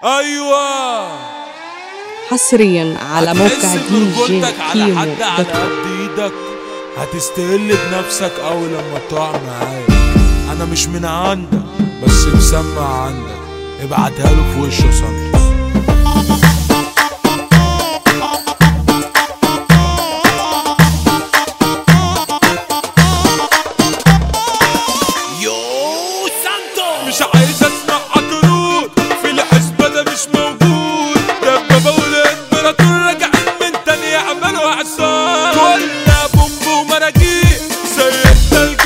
ايوه حصريا على موقع هتحس دي جي برجولتك على كيمو حد على دوت كوم. قد ايدك هتستقل بنفسك أوي لما تقع معايا انا مش من عندك بس مسمع عندك ابعتها له في وشه سانتوس يو سانتو مش عايز اسمع عطرود في الحسبة ده مش موجود دبابة والامبراطور راجعين من تاني يعملوا اعصار ولا بومب ومراجيح زي التلج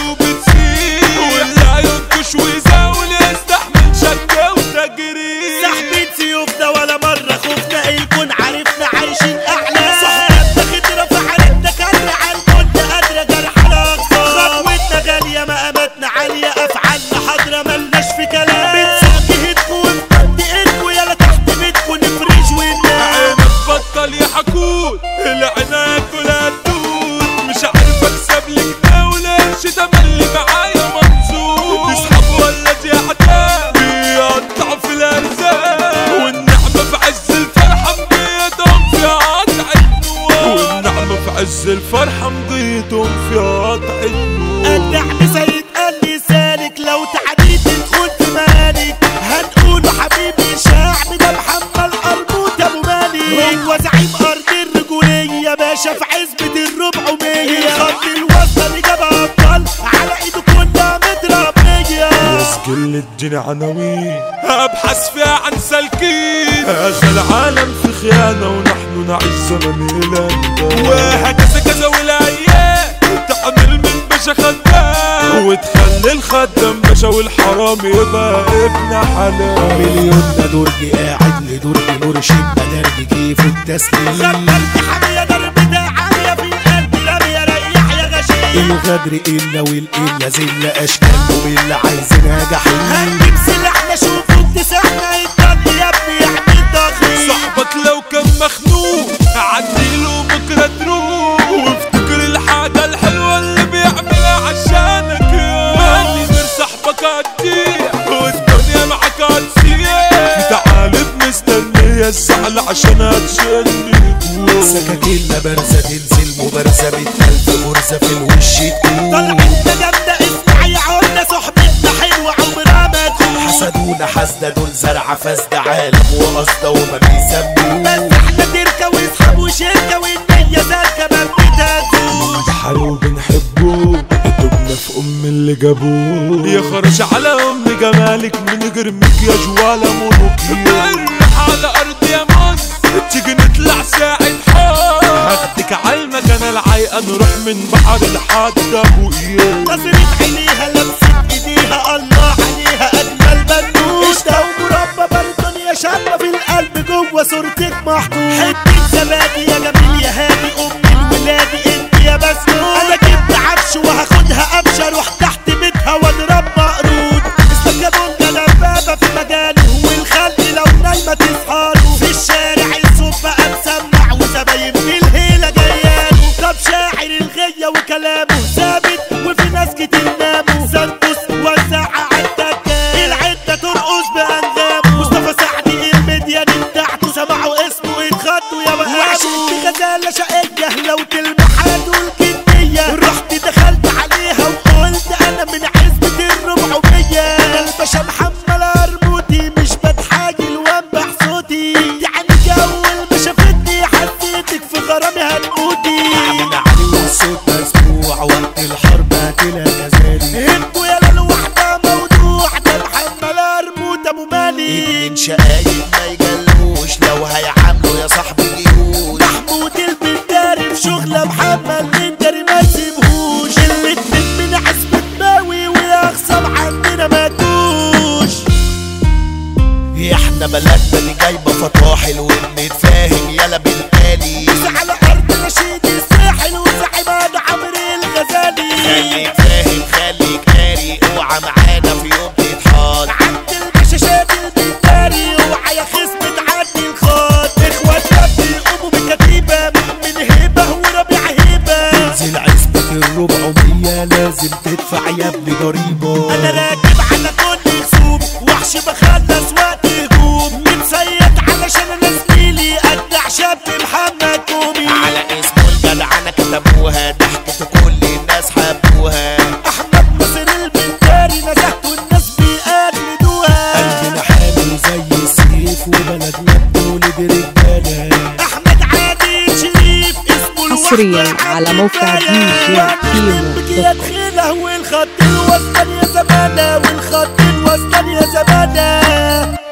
وبتسيح واللي هينكش ويزاول يستحمل شكة وتجريح سحبة سيوفنا ولا مرة خفنا الكون عرفنا عايشين أعلى صحبتنا خضرة في حالتنا كان عالكل قادرة جرح الأقصى خطوتنا غالية مقاماتنا عالية أفعالنا حاضرة ملناش في كلام بنساق هدكوا ونفضي إيدكوا يلا تحت بيتكوا نفرش وننام عينك بطل يا حكود العناية كلها تدود مش عارف اكسب لك دولة قرش تملي معايا منصور تسحب ولا دي عتاب بيقطع في الارزاق والنعمة في عز الفرحة مضيتهم في قطع النوار والنعمة في عز الفرحة مضيتهم في قطع النوار النعم سيد قال لي سالك لو تعديت تدخل في مالك هنقوله حبيبي شعب ده محمد قرموط ابو مالك هو زعيم ارض الرجوليه باشا في عزبه الربع ومية خط الوسطى اللي جاب ابطال على ايده كنا متربيه يسجل الدين عناوين ابحث فيها عن سالكين هذا العالم في خيانة ونحن نعيش زمن الأندال وهكذا كذا والايام تعمل من باشا خدام وتخلي الخدام باشا والحرام يبقى ابن حلال مليون ده درج قاعد لدرج مرشد بدرج كيف التسليم خبرت حامية ضربتها عالية في القلب رامية ريح يا غشيم الغدر إلا والإلا زلة أشكال وملة عايزينها جحيم هنجيب سلاحنا شوفوا اتساحنا الدم يا ابني يحمي الضغيط صاحبك لو كان مخنوق عديله بكرة تروح وافتكر الحاجة الحلوة اللي بيعملها عشانك يا مالي غير صاحبك هتضيع والدنيا معاك هتسيح تعالى مستنية الزعل عشان هتشني سكاكيننا بارزة تنزل مبارزة مية ألف غرزة في الوش تقول طالعين جامدة اسمع يا عنا صحبتنا حلوة عمرها ما تكون حسدونا حسدة دول زرعة فاسدة عالم وقصدة وما بيسموه بس احنا تركة واصحاب وشركة والنية سالكة ما بتهزوش حلو بنحبه دبنا في ام اللي جابوه يا خرج على ام جمالك من غير مكياج ولا مونوكيو على ارض يا مصر تيجي نطلع ساعة حار هاخدك على المكان العايقة نروح من بحر لحد ابو اياد نظرة عينيها لمسة ايديها الله عليها اجمل بنوت اشتهوا مربى بالدنيا شابة في القلب جوه صورتك محطوط حتة زبادي يا جميل يا هادي ام الولادي انت يا بسنوت انا جبت عفش وهاخدها قفشه اروح تحت بيتها واضرب مقروض استجابوا لنا دبابه في مجاله والخلق لو نايمه تصحاله في الشارع الصوت بقى مسمع وزباين في الهيله جاياله طب شاعر الغيه وكلامه ثابت وفي ناس كتير ناموا سانتوس وزع عالدكان العده ترقص بانغامه مصطفى سعدي الميديا بتاعته سمعوا اسمه اتخضوا يا وحشت غزاله شقيه لو تلمحها دول كديه رحت دخلت عليها وقلت انا من عزبه الربعميه انا الباشا محمد ارموتي مش بتحاجل وانبح صوتي يعني جو ما شافتني حسيتك في غرامي هتموتي من علي والصوت مسموع وقت الحرب هتلاقي غزالي انتوا يا الوحده موضوع ده محمد ارموت ابو مالي اتنين شقايق ما يجلوش لو هيعاملوا يا صاحبي جيوش محمود البنداري في شغله محمد البنداري ما تسيبهوش الاتنين من عزبة ماوي ويخصم عندنا ما جوش احنا بلدنا دي جايبة فطاحل وبنتفاهم يلا بالآلي على ارض نشيد الساحل وزعيم انا عمرو الغزالي خليك فاهم خليك قاري اوعى معانا في يوم تتحاط عند البشاشات البنداري اوعى يا خصم تعدي الخط اخواتنا بيقوموا بكتيبه من هيبه وربيع هيبه تنزل عزبة الربعمية لازم تدفع يا ابني ضريبة انا راكب على كل خصوم وحش بخلص وقت هجوم متسيب حبوها ضحكته كل الناس حبوها احمد ناصر البنتاري نزهت والناس بيقلدوها قلبنا حامل زي السيف وبلدنا بتولد رجاله احمد عادل شريف اسمه حصرياً الوحدة على موقع عبد دي جي الجلال. كيمو بك يا دخيله والخط الوسطاني يا زمانه والخط الوسطاني يا زمانه